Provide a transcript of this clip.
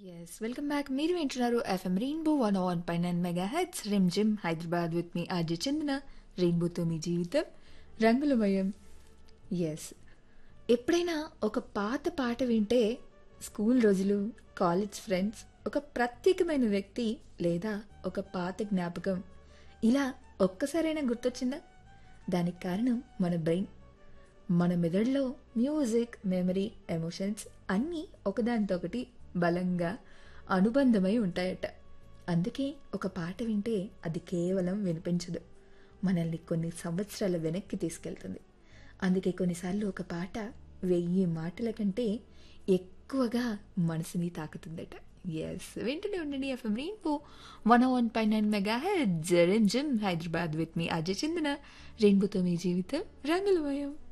yes welcome back మీరు వింటున్నారు FM rainbow one one పై nine megahertz Rimjhim Hyderabad with me RJ Chandana రెయిన్బోతో మీ జీవితం రంగులమయం ఎస్ ఎప్పుడైనా ఒక పాత పాట వింటే స్కూల్ రోజులు కాలేజ్ ఫ్రెండ్స్ ఒక ప్రత్యేకమైన వ్యక్తి లేదా ఒక పాత జ్ఞాపకం ఇలా ఒక్కసారైనా గుర్తొచ్చిందా దానికి కారణం మన బ్రెయిన్ మన మెదడులో మ్యూజిక్ మెమరీ ఎమోషన్స్ అన్నీ ఒకదానితో ఒకటి బలంగా అనుబంధమై ఉంటాయట అందుకే ఒక పాట వింటే అది కేవలం వినిపించదు మనల్ని కొన్ని సంవత్సరాల వెనక్కి తీసుకెళ్తుంది అందుకే కొన్నిసార్లు ఒక పాట వెయ్యి మాటల కంటే ఎక్కువగా మనసుని తాకుతుందట ఎస్ వింటూనే ఉండండి ఎఫ్ఎం రెయిన్బో వన్ వన్ పై nine megahertz Jhim Hyderabad with me Ajay Chandana రెయిన్బోతో మీ జీవితం రంగులమయం